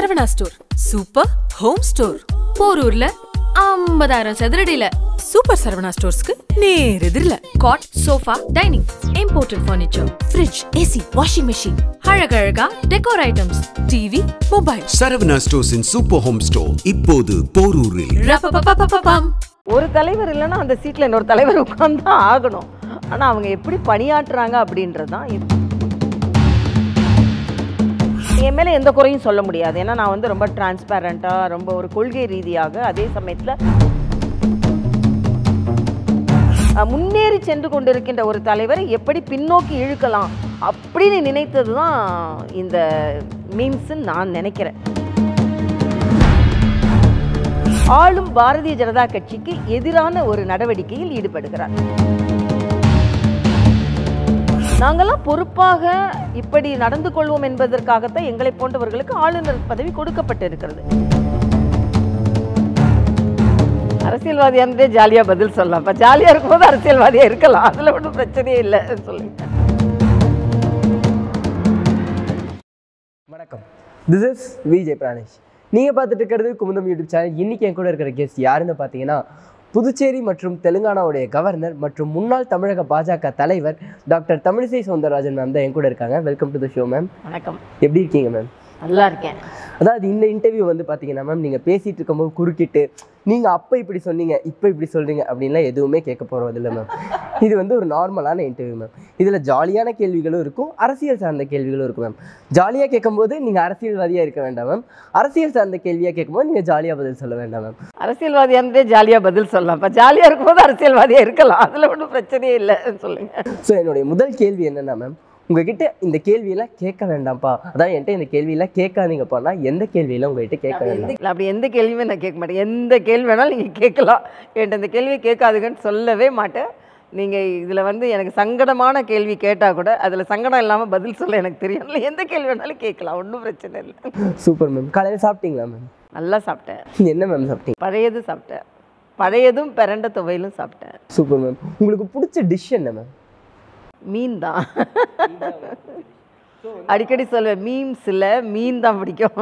Saravana store super home store போரூர்ல ஐம்பதாயிரம் சதுரடியில சூப்பர் சரவணா ஸ்டோர்ஸ்க்கு நேர் எதிரில cot sofa dining imported furniture fridge AC washing machine அழகழகா decor items TV mobile Saravana ஸ்டோர்ஸின் சூப்பர் ஹோம் ஸ்டோர் இப்போது போரூரில் ரப்பப்பப்பப்பப்பம். ஒரு தலைவர் இல்லைன்னா அந்த சீட்டில் இன்னொரு தலைவர் உட்கார்ந்து தான் ஆகணும் ஆனால் அவங்க எப்படி பணியாற்றுறாங்க அப்படின்றது தான் இது. என் மேலே எந்த குறையும் சொல்ல முடியாது ஏன்னா நான் வந்து ரொம்ப டிரான்ஸ்பேரண்ட்டாக ரொம்ப ஒரு கொள்கை ரீதியாக அதே சமயத்தில் முன்னேறி சென்று கொண்டிருக்கின்ற ஒரு தலைவரை எப்படி பின்னோக்கி இழுக்கலாம் அப்படின்னு நினைத்தது தான் இந்த மீம்ஸ்ன்னு நான் நினைக்கிறேன் ஆளும் பாரதிய ஜனதா கட்சிக்கு எதிரான ஒரு நடவடிக்கையில் ஈடுபடுகிறார் நாங்கெல்லாம் பொறுப்பாக இப்படி நடந்து கொள்வோம் என்பதற்காகத்தான் எங்களை போன்றவர்களுக்கு ஆளுநர் பதவி கொடுக்கப்பட்டிருக்கிறது அரசியல்வாதியா இருந்தே ஜாலியா பதில் சொல்லலாம் அப்ப ஜாலியா இருக்கும்போது அரசியல்வாதியா இருக்கலாம் அதுல ஒன்றும் பிரச்சனையே இல்லை சொல்லுங்க வணக்கம் திஸ் இஸ் விஜய் பிராணேஷ் நீங்கள் பார்த்துட்டு இருக்கிறது குமுதம் யூடியூப் சேனல் இன்றைக்கி என் கூட இருக்கிற கெஸ்ட் யாருன்னு பார்த்தீங்கன்னா புதுச்சேரி மற்றும் தெலுங்கானாவுடைய கவர்னர் மற்றும் முன்னாள் தமிழக பாஜக தலைவர் டாக்டர் தமிழிசை சவுந்தரராஜன் மேம் தான் என் கூட இருக்காங்க welcome to the show ma'am வணக்கம் எப்படி இருக்கீங்க மேம் நல்லா இருக்கேன் அதாவது இந்த இன்டர்வியூ வந்து பார்த்தீங்கன்னா மேம் நீங்கள் பேசிகிட்டு இருக்கும்போது குறுக்கிட்டு நீங்கள் அப்போ இப்படி சொன்னீங்க இப்போ இப்படி சொல்கிறீங்க அப்படின்லாம் எதுவுமே கேட்க போகிறது இல்லை மேம் இது வந்து ஒரு நார்மலான இன்டர்வியூ மேம் இதில் ஜாலியான கேள்விகளும் இருக்கும் அரசியல் சார்ந்த கேள்விகளும் இருக்கும் மேம் ஜாலியாக கேட்கும்போது நீங்கள் அரசியல்வாதியாக இருக்க வேண்டாம் மேம் அரசியல் சார்ந்த கேள்வியாக கேட்கும்போது நீங்கள் ஜாலியாக பதில் சொல்ல வேண்டாம் மேம் அரசியல்வாதியா இருந்தே ஜாலியா பதில் சொல்லலாம் அப்ப ஜாலியா இருக்கும்போது அரசியல்வாதியா இருக்கலாம் அதுல ஒன்றும் பிரச்சனையே இல்லை சொல்லுங்க ஸோ என்னுடைய முதல் கேள்வி என்னென்னா மேம் உங்ககிட்ட இந்த கேள்வியெல்லாம் கேட்க வேண்டாம்ப்பா அதான் என்கிட்ட இந்த கேள்வியெல்லாம் கேட்காதீங்கப்பான்னா எந்த கேள்வியெல்லாம் உங்ககிட்ட கேட்க வேண்டாம் இல்ல, அப்படி எந்த கேள்வியுமே நான் கேட்க மாட்டேன் எந்த கேள்வி வேணாலும் நீங்கள் கேட்கலாம் என்கிட்ட இந்த கேள்வியை கேட்காதுங்கன்னு சொல்லவே மாட்டேன் நீங்கள் இதில் வந்து எனக்கு சங்கடமான கேள்வி கேட்டால் கூட அதில் சங்கடம் இல்லாமல் பதில் சொல்ல எனக்கு தெரியும் இல்லை எந்த கேள்வி வேணாலும் கேட்கலாம் ஒன்றும் பிரச்சனை இல்லை சூப்பர் மேம் காலையில் சாப்பிட்டீங்களா மேம் நல்லா சாப்பிட்டேன் என்ன மேம் சாப்பிட்டீங்க பழையது சாப்பிட்டேன் பழையதும் பிறண்ட துவையிலும் சாப்பிட்டேன் சூப்பர் மேம் உங்களுக்கு பிடிச்ச டிஷ் என்ன மேம் மீன் தான் அடிக்கடி சொல்லுவேன் மீம்ஸில் மீன் தான் பிடிக்கும்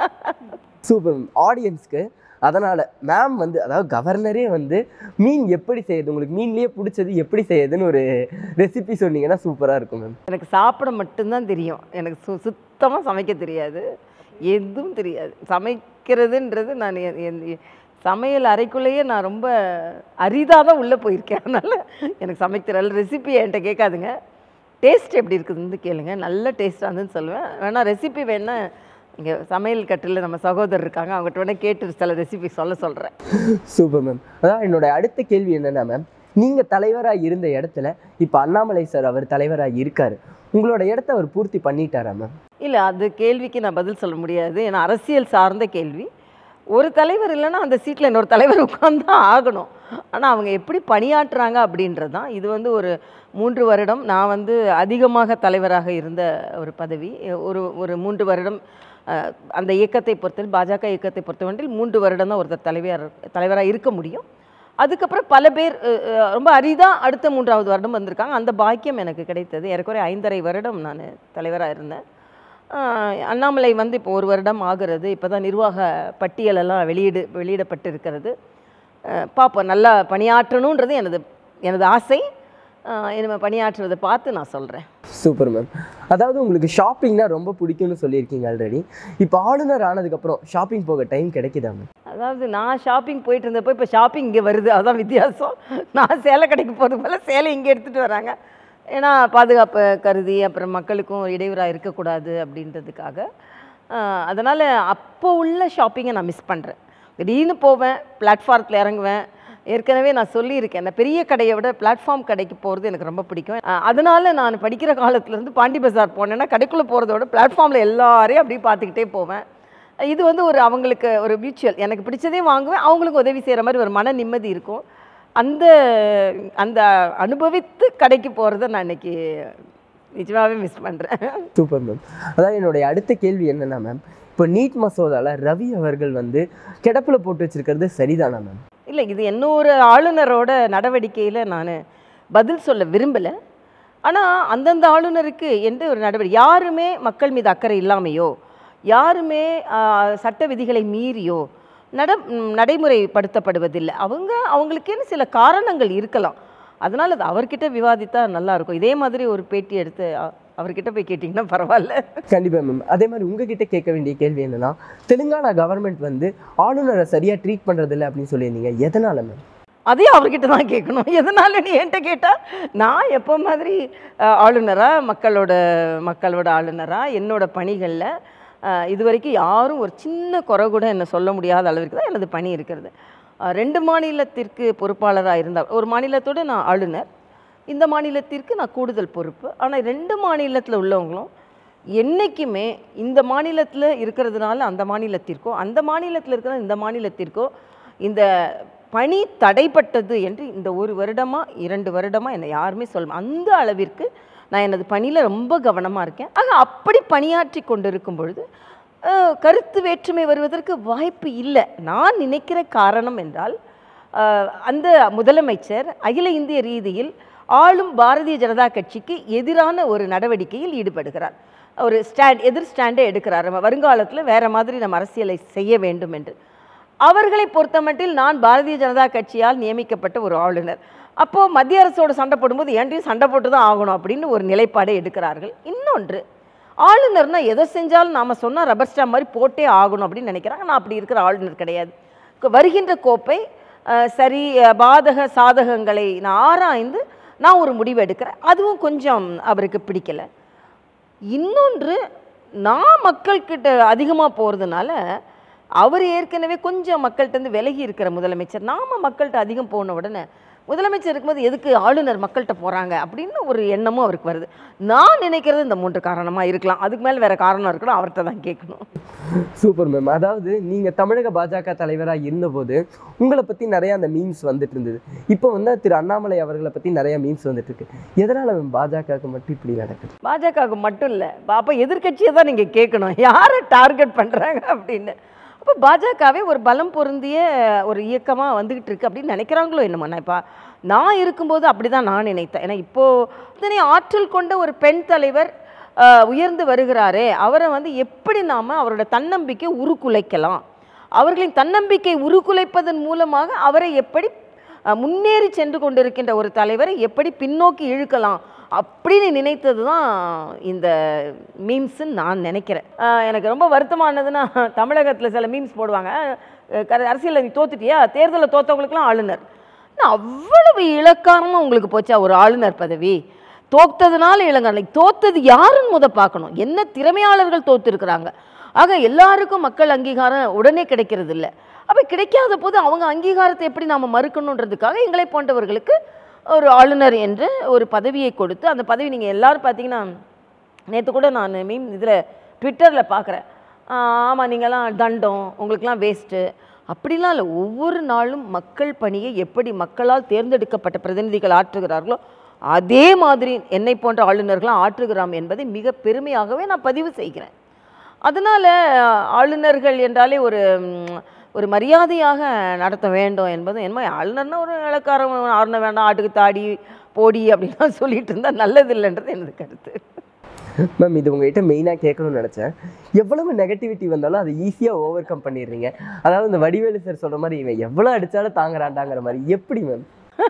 சூப்பர் மேம் ஆடியன்ஸ்க்கு அதனால் மேம் வந்து அதாவது கவர்னரே வந்து மீன் எப்படி செய்யுது உங்களுக்கு மீன்லேயே பிடிச்சது எப்படி செய்யுதுன்னு ஒரு ரெசிபி சொன்னீங்கன்னா சூப்பராக இருக்கும் மேம் எனக்கு சாப்பிட மட்டும்தான் தெரியும் எனக்கு சு சுத்தமாக சமைக்க தெரியாது எதுவும் தெரியாது சமைக்கிறதுன்றது நான் எ- எ- சமையல் அறைக்குள்ளேயே நான் ரொம்ப அரிதாக தான் உள்ளே போயிருக்கேன் அதனால் எனக்கு சமைக்க தெரியல ரெசிபி என்கிட்ட கேட்காதுங்க டேஸ்ட் எப்படி இருக்குதுன்னு கேளுங்க நல்ல டேஸ்ட்டாக இருந்துன்னு சொல்லுவேன் வேணால் ரெசிபி வேணா இங்கே சமையல் கட்டில் நம்ம சகோதரர் இருக்காங்க அவங்ககிட்ட வேணால் கேட்டு சில ரெசிபி சொல்ல சொல்கிறேன் சூப்பர் மேம் அதான் என்னோட அடுத்த கேள்வி என்னென்னா மேம் நீங்கள் தலைவராக இருந்த இடத்துல இப்போ அண்ணாமலை சார் அவர் தலைவராக இருக்கார் உங்களோட இடத்த அவர் பூர்த்தி பண்ணிட்டாரா மேம் இல்லை அது கேள்விக்கு நான் பதில் சொல்ல முடியாது ஏன்னா அரசியல் சார்ந்த கேள்வி ஒரு தலைவர் இல்லைன்னா அந்த சீட்டில் இன்னொரு தலைவர் உட்கார்ந்து தான் ஆகணும் ஆனால் அவங்க எப்படி பணியாற்றுறாங்க அப்படின்றது தான் இது வந்து ஒரு மூன்று வருடம் நான் வந்து அதிகமாக தலைவராக இருந்த ஒரு பதவி ஒரு ஒரு மூன்று வருடம் அஹ், அந்த இயக்கத்தை பொறுத்தவரை பாஜக இயக்கத்தை பொறுத்தவரையில் மூன்று வருடம் தான் ஒருத்தர் தலைவர் தலைவராக இருக்க முடியும் அதுக்கப்புறம் பல பேர் அஹ், அஹ், ரொம்ப அரிதாக அடுத்த மூன்றாவது வருடம் வந்திருக்காங்க அந்த பாக்கியம் எனக்கு கிடைத்தது ஏறக்குறைய ஐந்தரை வருடம் நான் தலைவராக இருந்தேன் ஆஹ் அண்ணாமலை வந்து இப்போ ஒரு வருடம் ஆகிறது இப்போ தான் நிர்வாக பட்டியலெல்லாம் வெளியிடு வெளியிடப்பட்டிருக்கிறது ஆஹ் பார்ப்போம் நல்லா பணியாற்றணுன்றது எனது எனது ஆசை ஆஹ் இனிமே பணியாற்றுவதை பார்த்து நான் சொல்கிறேன் சூப்பர் மேம் அதாவது உங்களுக்கு ஷாப்பிங்னா ரொம்ப பிடிக்கும்னு சொல்லியிருக்கீங்க ஆல்ரெடி இப்போ ஆளுநர் ஆனதுக்கப்புறம் ஷாப்பிங் போக டைம் கிடைக்குதா மேம் அதாவது நான் ஷாப்பிங் போயிட்டு இருந்தப்போ இப்போ ஷாப்பிங் இங்கே வருது அதுதான் வித்தியாசம் நான் சேலை கடைக்கு போகிறது போல சேலை இங்கே எடுத்துகிட்டு வராங்க ஏன்னா பாதுகாப்பு கருதி அப்புறம் மக்களுக்கும் இடையூறாக இருக்கக்கூடாது அப்படின்றதுக்காக அதனால் அப்போ உள்ள ஷாப்பிங்கை நான் மிஸ் பண்ணுறேன் திடீர்னு போவேன் பிளாட்ஃபாரத்தில் இறங்குவேன் ஏற்கனவே நான் சொல்லியிருக்கேன் அந்த பெரிய கடையை விட பிளாட்ஃபார்ம் கடைக்கு போகிறது எனக்கு ரொம்ப பிடிக்கும் அஹ் அதனால நான் படிக்கிற காலத்துலேருந்து பாண்டி பஜார் போனேன்னா கடைக்குள்ளே போகிறத விட பிளாட்ஃபார்மில் எல்லாரையும் அப்படியே பார்த்துக்கிட்டே போவேன் இது வந்து ஒரு அவங்களுக்கு ஒரு மியூச்சுவல் எனக்கு பிடிச்சதே வாங்குவேன் அவங்களுக்கு உதவி செய்கிற மாதிரி ஒரு மன நிம்மதி இருக்கும் அந்த அந்த அனுபவித்து கடைக்கு போகிறத நான் இன்னைக்கு நிஜமாகவே மிஸ் பண்ணுறேன் சூப்பர் மேம் அதாவது என்னுடைய அடுத்த கேள்வி என்னன்னா மேம் இப்போ நீட் மசோதால ரவி அவர்கள் வந்து கிடப்பில் போட்டு வச்சிருக்கிறது சரிதானா மேம் இல்லை இது இன்னொரு ஆளுநரோட நடவடிக்கையில் நான் பதில் சொல்ல விரும்பலை ஆனால் அந்தந்த ஆளுநருக்கு என்று ஒரு நடவடிக்கை யாருமே மக்கள் மீது அக்கறை இல்லாமையோ யாருமே ஆஹ், சட்ட விதிகளை மீறியோ நட ம், நடைமுறைப்படுத்தப்படுவதில்லை அவங்க அவங்களுக்கேன்னு சில காரணங்கள் இருக்கலாம் அதனால் அது அவர்கிட்ட விவாதித்தா நல்லா இருக்கும் இதே மாதிரி ஒரு பேட்டி எடுத்து அ- அவர்கிட்ட போய் கேட்டிங்கன்னா பரவாயில்ல கண்டிப்பா மேம் அதே மாதிரி உங்ககிட்ட கேட்க வேண்டிய கேள்வி என்னன்னா தெலுங்கானா கவர்மெண்ட் வந்து ஆளுநரை சரியா ட்ரீட் பண்றது இல்லை அப்படின்னு சொல்லியிருந்தீங்க எதனால மேம் அதையும் அவர்கிட்ட தான் கேட்கணும் எதனால நீ என்கிட்ட கேட்டால் நான் எப்போ மாதிரி அஹ், ஆளுநரா மக்களோட மக்களோட ஆளுநரா என்னோட பணிகளில் இது வரைக்கும் யாரும் ஒரு சின்ன குறை கூட என்ன சொல்ல முடியாத அளவிற்கு தான் எனது பணி இருக்கிறது அஹ், ரெண்டு மாநிலத்திற்கு பொறுப்பாளராக இருந்தால் ஒரு மாநிலத்தோட நான் ஆளுநர் இந்த மாநிலத்திற்கு நான் கூடுதல் பொறுப்பு ஆனால் ரெண்டு மாநிலத்தில் உள்ளவங்களும் என்றைக்குமே இந்த மாநிலத்தில் இருக்கிறதுனால அந்த மாநிலத்திற்கோ அந்த மாநிலத்தில் இருக்கிற இந்த மாநிலத்திற்கோ இந்த பணி தடைப்பட்டது என்று இந்த ஒரு வருடமாக இரண்டு வருடமாக என்னை யாருமே சொல்ல அந்த அளவிற்கு நான் எனது பணியில் ரொம்ப கவனமாக இருக்கேன் ஆக அப்படி பணியாற்றி கொண்டிருக்கும் பொழுது அஹ், கருத்து வேற்றுமை வருவதற்கு வாய்ப்பு இல்லை நான் நினைக்கிற காரணம் என்றால் அஹ், அந்த முதலமைச்சர் அகில இந்திய ரீதியில் ஆளும் பாரதிய ஜனதா கட்சிக்கு எதிரான ஒரு நடவடிக்கையில் ஈடுபடுகிறார் ஒரு ஸ்டாண்ட் எதிர் ஸ்டாண்டை எடுக்கிறார் நம்ம வருங்காலத்தில் வேற மாதிரி நம்ம அரசியலை செய்ய வேண்டும் என்று அவர்களை பொறுத்தமட்டில் நான் பாரதிய ஜனதா கட்சியால் நியமிக்கப்பட்ட ஒரு ஆளுநர் அப்போது மத்திய அரசோட சண்டை போடும்போது ஏன்டையும் சண்டை போட்டு தான் ஆகணும் அப்படின்னு ஒரு நிலைப்பாடை எடுக்கிறார்கள் இன்னொன்று ஆளுநர்னா எதை செஞ்சாலும் நாம் சொன்னால் ரப்பர் ஸ்டாம்ப் மாதிரி போட்டே ஆகணும் அப்படின்னு நினைக்கிறாங்க நான் அப்படி இருக்கிற ஆளுநர் கிடையாது க- வருகின்ற கோப்பை அஹ், சரி அஹ், பாதக சாதகங்களை நான் ஆராய்ந்து நான் ஒரு முடிவு எடுக்கிறேன் அதுவும் கொஞ்சம் அவருக்கு பிடிக்கல இன்னொன்று நான் மக்கள்கிட்ட அதிகமாக போகிறதுனால அவர் ஏற்கனவே கொஞ்சம் மக்கள்கிட்ட விலகி இருக்கிற முதலமைச்சர் நாம மக்கள்கிட்ட அதிகம் போன உடனே முதலமைச்சர் இருக்கும்போது எதுக்கு ஆளுநர் மக்கள்கிட்ட போகிறாங்க அப்படின்னு ஒரு எண்ணமும் அவருக்கு வருது நான் நினைக்கிறது இந்த மூன்று காரணமாக இருக்கலாம் அதுக்கு மேலே வேறு காரணம் இருக்கணும் அவர்கிட்ட தான் கேட்கணும் சூப்பர் மேம் அதாவது நீங்க தமிழக பாஜக தலைவரா இருந்தபோது உங்களை பத்தி நிறைய அந்த மீம்ஸ் வந்துட்டு இருந்தது இப்போ வந்து திரு அண்ணாமலை அவர்களை பத்தி நிறைய மீம்ஸ் வந்துட்டு இருக்கு எதனால மேம் பாஜகவுக்கு மட்டும் இப்படி நடக்குது பாஜகவுக்கு மட்டும் இல்லை அப்போ எதிர்க்கட்சியை தான் நீங்கள் கேட்கணும் யாரை டார்கெட் பண்ணுறாங்க அப்படின்னு அப்போ பாஜகவே ஒரு பலம் பொருந்திய ஒரு இயக்கமாக வந்துக்கிட்டு இருக்கு அப்படின்னு நினைக்கிறாங்களோ என்னமோ நான் இப்போ நான் இருக்கும்போது அப்படி தான் நான் நினைத்தேன் ஏன்னா இப்போது இத்தனை ஆற்றல் கொண்ட ஒரு பெண் தலைவர் ஆஹ், உயர்ந்து வருகிறாரே அவரை வந்து எப்படி நாம் அவரோட தன்னம்பிக்கை உருக்குலைக்கலாம் அவர்களின் தன்னம்பிக்கை உருக்குலைப்பதன் மூலமாக அவரை எப்படி அஹ், முன்னேறி சென்று கொண்டிருக்கின்ற ஒரு தலைவரை எப்படி பின்னோக்கி இழுக்கலாம் அப்படின்னு நினைத்தது தான் இந்த மீம்ஸ்ன்னு நான் நினைக்கிறேன் அஹ், எனக்கு ரொம்ப வருத்தமானதுன்னா தமிழகத்தில் சில மீம்ஸ் போடுவாங்க அஹ், கர- அரசியல்ல நீ தோத்துட்டியா தேர்தலில் தோத்தவங்களுக்குலாம் ஆளுநர் என்ன அவ்வளவு இலக்காரமாக உங்களுக்கு போச்சா ஒரு ஆளுநர் பதவி தோத்ததுனால இளங்கலை தோத்தது யாருன்னு முத பார்க்கணும் என்ன திறமையாளர்கள் தோத்துருக்குறாங்க ஆக எல்லாருக்கும் மக்கள் அங்கீகாரம் உடனே கிடைக்கிறது இல்லை அப்போ கிடைக்காத போது அவங்க அங்கீகாரத்தை எப்படி நாம் மறுக்கணுன்றதுக்காக எங்களை போன்றவர்களுக்கு ஒரு ஆளுநர் என்ற ஒரு பதவியை கொடுத்து அந்த பதவி நீங்கள் எல்லாரும் பார்த்தீங்கன்னா நேற்று கூட நான் மீன் இதில் ட்விட்டரில் பார்க்குறேன் ஆமாம் நீங்கள்லாம் தண்டம் உங்களுக்கெல்லாம் வேஸ்ட்டு அப்படிலாம் இல்லை ஒவ்வொரு நாளும் மக்கள் பணியை எப்படி மக்களால் தேர்ந்தெடுக்கப்பட்ட பிரதிநிதிகள் ஆற்றுகிறார்களோ அதே மாதிரி என்னை போன்ற ஆளுநர்களும் ஆற்றுகிறோம் என்பதை மிக பெருமையாகவே நான் பதிவு செய்கிறேன் அதனால் ஆளுநர்கள் என்றாலே ஒரு ம், ஒரு மரியாதையாக நடத்த வேண்டும் என்பது என்னமோ ஆளுநர்னா ஒரு இலக்காரம் ஆரண வேண்டாம் ஆட்டுக்கு தாடி போடி அப்படின்லாம் சொல்லிட்டு இருந்தால் நல்லதில்லைன்றது எனது கருத்து மேம் இது உங்ககிட்ட மெயினாக கேட்கணும்னு நினச்சேன் எவ்வளவு நெகட்டிவிட்டி வந்தாலும் அதை ஈஸியாக ஓவர் கம் பண்ணிடுறீங்க அதாவது இந்த வடிவேலு சார் சொல்கிற மாதிரி இவன் எவ்வளோ அடித்தாலும் தாங்குறான்டாங்கிற மாதிரி எப்படி மேம்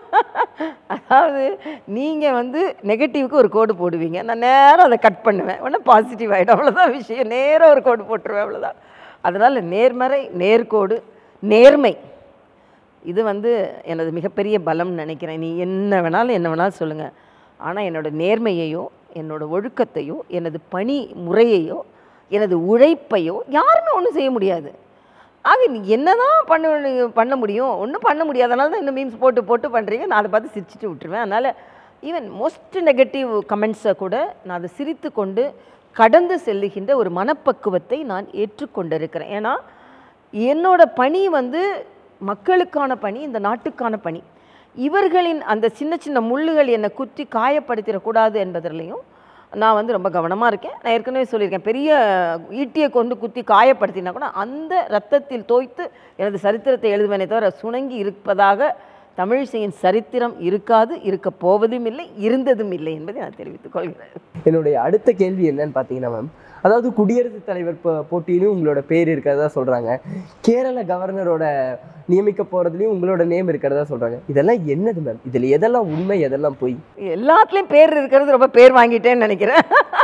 அதாவது நீங்கள் வந்து நெகட்டிவ்க்கு ஒரு கோடு போடுவீங்க நான் நேரம் அதை கட் பண்ணுவேன் உடனே பாசிட்டிவ் ஆகிடும் அவ்வளோதான் விஷயம் நேராக ஒரு கோடு போட்டுருவேன் அவ்வளோதான் அதனால் நேர்மறை நேர்கோடு நேர்மை இது வந்து எனது மிகப்பெரிய பலம்னு நினைக்கிறேன் நீ என்ன வேணாலும் என்ன வேணாலும் சொல்லுங்கள் ஆனால் என்னோட நேர்மையையோ என்னோட ஒழுக்கத்தையோ எனது பணி முறையையோ எனது உழைப்பையோ யாருமே ஒன்றும் செய்ய முடியாது ஆக நீ என்னதான் பண்ண பண்ண முடியும் ஒன்றும் பண்ண முடியாதனால தான் இந்த மீம்ஸ் போட்டு போட்டு பண்ணுறீங்க நான் அதை பார்த்து சிரிச்சிட்டு விட்டுருவேன் அதனால் ஈவன் மோஸ்ட் நெகட்டிவ் கமெண்ட்ஸை கூட நான் அதை சிரித்து கொண்டு கடந்து செல்லுகின்ற ஒரு மனப்பக்குவத்தை நான் ஏற்றுக்கொண்டிருக்கிறேன் ஏன்னா என்னோட பணி வந்து மக்களுக்கான பணி இந்த நாட்டுக்கான பணி இவர்களின் அந்த சின்ன சின்ன முள்ளுகள் என்னை குத்தி காயப்படுத்திடக்கூடாது என்பதிலையும் நான் வந்து ரொம்ப கவனமாக இருக்கேன் நான் ஏற்கனவே சொல்லியிருக்கேன் பெரிய ஈட்டியை கொண்டு குத்தி காயப்படுத்தினா கூட அந்த ரத்தத்தில் தோய்த்து எனது சரித்திரத்தை எழுதுவேனே தவிர சுணங்கி இருப்பதாக தமிழிசையின் சரித்திரம் இருக்காது இருக்க போவதும் இல்லை இருந்ததும் இல்லை என்பதை நான் தெரிவித்துக் கொள்கிறேன் என்னுடைய அடுத்த கேள்வி என்னன்னு பார்த்தீங்கன்னா மேம் அதாவது குடியரசுத் தலைவர் போ போட்டியிலும் உங்களோட பேர் இருக்கிறதா சொல்கிறாங்க கேரள கவர்னரோட நியமிக்க போகிறதுலையும் உங்களோட நேம் இருக்கிறதா சொல்கிறாங்க இதெல்லாம் என்னது மேம் இதில் எதெல்லாம் உண்மை எதெல்லாம் பொய் எல்லாத்துலேயும் பேர் இருக்கிறது ரொம்ப பேர் வாங்கிட்டேன்னு நினைக்கிறேன்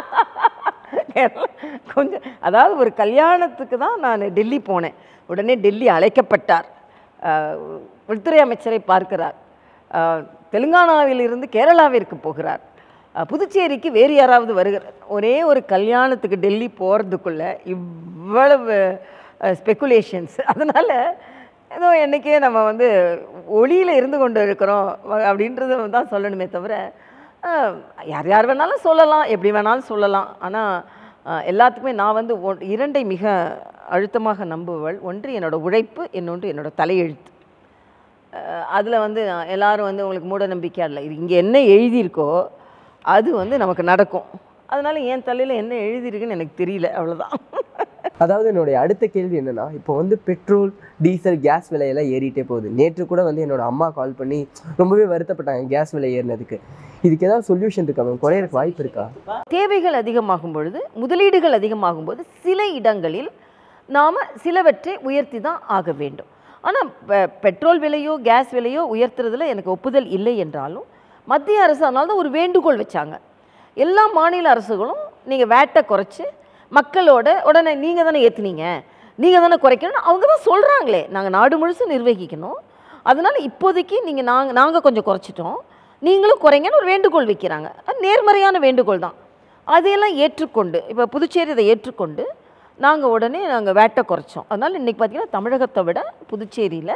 கொஞ்சம் அதாவது ஒரு கல்யாணத்துக்கு தான் நான் டெல்லி போனேன் உடனே டெல்லி அழைக்கப்பட்டார் அஹ், உள்துறை அமைச்சரை பார்க்கிறார் அஹ், தெலுங்கானாவிலிருந்து கேரளாவிற்கு போகிறார் அஹ், புதுச்சேரிக்கு வேறு யாராவது வருகிறார் ஒரே ஒரு கல்யாணத்துக்கு டெல்லி போகிறதுக்குள்ள இவ்வளவு ஸ்பெக்குலேஷன்ஸ் அதனால் ஏதோ என்றைக்கே நம்ம வந்து ஒளியில் இருந்து கொண்டு இருக்கிறோம் வ- அப்படின்றத தான் சொல்லணுமே தவிர ஆஹ், யார் யார் வேணாலும் சொல்லலாம் எப்படி வேணாலும் சொல்லலாம் ஆனால் எல்லாத்துக்குமே நான் வந்து ஒ- இரண்டை மிக அழுத்தமாக நம்புவள் ஒன்று என்னோட உழைப்பு இன்னொன்று என்னோட தலையெழுத்து அதில் வந்து நான் எல்லாரும் வந்து உங்களுக்கு மூட நம்பிக்கை இல்லை இது இங்கே என்ன எழுதியிருக்கோ அது வந்து நமக்கு நடக்கும் அதனால என் தலையில் என்ன எழுதியிருக்குன்னு எனக்கு தெரியல அவ்வளோதான் அதாவது என்னுடைய அடுத்த கேள்வி என்னன்னா இப்போ வந்து பெட்ரோல் டீசல் கேஸ் விலையெல்லாம் ஏறிட்டே போகுது நேற்று கூட வந்து என்னோட அம்மா கால் பண்ணி ரொம்பவே வருத்தப்பட்டாங்க கேஸ் விலை ஏறினதுக்கு இதுக்கு ஏதாவது சொல்யூஷன் இருக்கா மேம் குறையறதுக்கு வாய்ப்பு இருக்கா தேவைகள் அதிகமாகும் பொழுது முதலீடுகள் அதிகமாகும் போது சில இடங்களில் நாம் சிலவற்றை உயர்த்தி தான் ஆக வேண்டும் ஆனால் பெட்ரோல் விலையோ கேஸ் விலையோ உயர்த்துறதுல எனக்கு ஒப்புதல் இல்லை என்றாலும் மத்திய அரசு அதனால தான் ஒரு வேண்டுகோள் வச்சாங்க எல்லா மாநில அரசுகளும் நீங்கள் வேட்டை குறைச்சி மக்களோட உடனே நீங்கள் தானே ஏற்றுனீங்க நீங்கள் தானே குறைக்கணும்னு அவங்க தான் சொல்கிறாங்களே நாங்கள் நாடு முழுசும் நிர்வகிக்கணும் அதனால் இப்போதைக்கு நீங்கள் நாங்கள் நாங்கள் கொஞ்சம் குறைச்சிட்டோம் நீங்களும் குறைங்கன்னு ஒரு வேண்டுகோள் வைக்கிறாங்க அது நேர்மறையான வேண்டுகோள் தான் அதையெல்லாம் ஏற்றுக்கொண்டு இப்போ புதுச்சேரி அதை ஏற்றுக்கொண்டு நாங்கள் உடனே நாங்கள் வேட்டை குறைச்சோம் அதனால் இன்றைக்கி பார்த்தீங்கன்னா தமிழகத்தை விட புதுச்சேரியில்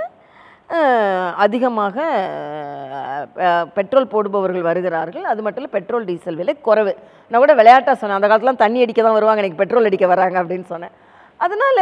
அதிகமாக அஹ், அஹ், பெட்ரோல் போடுபவர்கள் வருகிறார்கள் அது மட்டும் இல்லை பெட்ரோல் டீசல் விலை குறைவு நான் கூட விளையாட்டாக சொன்னேன் அந்த காலத்துலாம் தண்ணி அடிக்க தான் வருவாங்க இன்றைக்கி பெட்ரோல் அடிக்க வராங்க அப்படின்னு சொன்னேன் அதனால்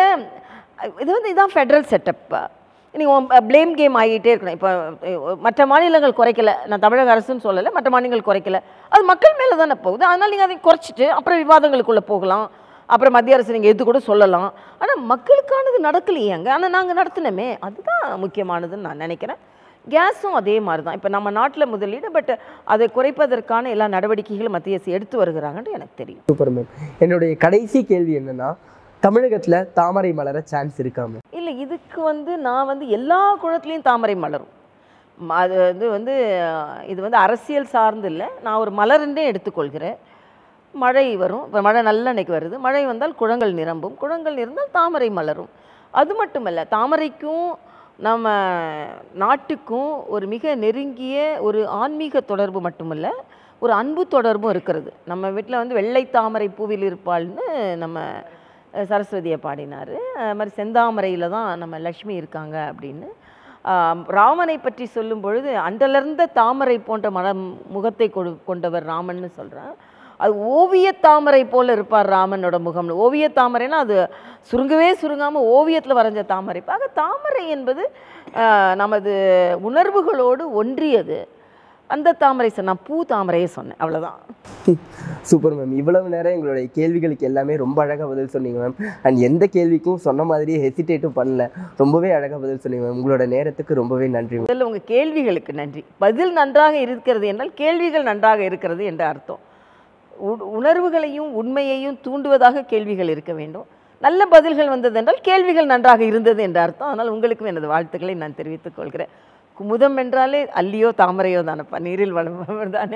இது வந்து இதுதான் ஃபெட்ரல் செட்டப் நீங்கள் ப்ளேம் கேம் ஆகிட்டே இருக்கணும் இப்போ அஹ், மற்ற மாநிலங்கள் குறைக்கல நான் தமிழக அரசுன்னு சொல்லலை மற்ற மாநிலங்கள் குறைக்கல அது மக்கள் மேலே தானே போகுது அதனால் நீங்கள் அதை குறைச்சிட்டு அப்புறம் விவாதங்களுக்குள்ளே போகலாம் அப்புறம் மத்திய அரசு நீங்கள் எது கூட சொல்லலாம் ஆனால் மக்களுக்கானது நடக்கலையே அங்கே ஆனால் நாங்கள் நடத்தினோமே அதுதான் முக்கியமானதுன்னு நான் நினைக்கிறேன் கேஸும் அதே மாதிரி தான் இப்போ நம்ம நாட்டில் முதலீடு பட் அதை குறைப்பதற்கான எல்லா நடவடிக்கைகளும் மத்திய அரசு எடுத்து வருகிறாங்கன்னு எனக்கு தெரியும் சூப்பர் மேம் என்னுடைய கடைசி கேள்வி என்னன்னா தமிழகத்துல தாமரை மலர சான்ஸ் இருக்கா மேம் இல்லை இதுக்கு வந்து நான் வந்து எல்லா குளத்துலேயும் தாமரை மலரும் ம- அது வந்து வந்து அஹ், இது வந்து அரசியல் சார்ந்து இல்லை நான் ஒரு மலர்ன்றே எடுத்துக்கொள்கிறேன் மழை வரும் இப்போ மழை நல்ல அன்னைக்கு வருது மழை வந்தால் குளங்கள் நிரம்பும் குளங்கள் நிறந்தால் தாமரை மலரும் அது மட்டுமல்ல தாமரைக்கும் நம்ம நாட்டுக்கும் ஒரு மிக நெருங்கிய ஒரு ஆன்மீக தொடர்பு மட்டுமல்ல ஒரு அன்பு தொடர்பும் இருக்கிறது நம்ம வீட்டில் வந்து வெள்ளை தாமரை பூவில் இருப்பாள்னு நம்ம அஹ், சரஸ்வதியை பாடினார் அது மாதிரி செந்தாமரையில் தான் நம்ம லக்ஷ்மி இருக்காங்க அப்படின்னு ஆம், ராமனை பற்றி சொல்லும் பொழுது அண்டலர்ந்த தாமரை போன்ற மனம் முகத்தை கொடு கொண்டவர் ராமன்னு சொல்கிறேன் அது ஓவிய தாமரை போல இருப்பார் ராமனோட முகம்னு ஓவிய தாமரைனா அது சுருங்கவே சுருங்காமல் ஓவியத்தில் வரைஞ்ச தாமரை ஆக தாமரை என்பது ஆஹ், நமது உணர்வுகளோடு ஒன்றியது அந்த தாமரை சொன்ன நான் பூ தாமரையே சொன்னேன் அவ்வளோதான் சூப்பர் மேம் இவ்வளவு நேரம் எங்களுடைய கேள்விகளுக்கு எல்லாமே ரொம்ப அழகாக பதில் சொன்னீங்க மேம் அண்ட் எந்த கேள்விக்கும் சொன்ன மாதிரியே ஹெசிடேட்டும் பண்ணல ரொம்பவே அழகாக பதில் சொன்னீங்க மேம் உங்களோட நேரத்துக்கு ரொம்பவே நன்றி மேம் முதல்ல உங்கள் கேள்விகளுக்கு நன்றி பதில் நன்றாக இருக்கிறது என்றால் கேள்விகள் நன்றாக இருக்கிறது என்ற அர்த்தம் உ- உணர்வுகளையும் உண்மையையும் தூண்டுவதாக கேள்விகள் இருக்க வேண்டும் நல்ல பதில்கள் வந்தது என்றால் கேள்விகள் நன்றாக இருந்தது என்ற அர்த்தம் அதனால் உங்களுக்கும் எனது வாழ்த்துக்களை நான் தெரிவித்துக் கொள்கிறேன் குமுதம் என்றாலே அல்லியோ தாமரையோ தானப்பா நீரில் வளம் தானே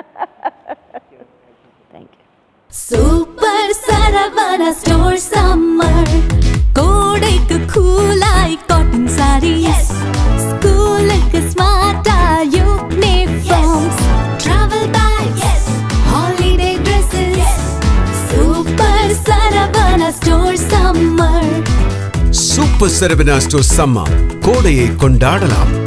thank you super Saravana store summer கோடைக்கு கூலாய் காட்டன் சாரீஸ் ஸ்கூலுக்கு ஸ்மார்ட்டா uniforms travel bags holiday dresses super Saravana store summer super Saravana store சம்மா கோடையை கொண்டாடலாம்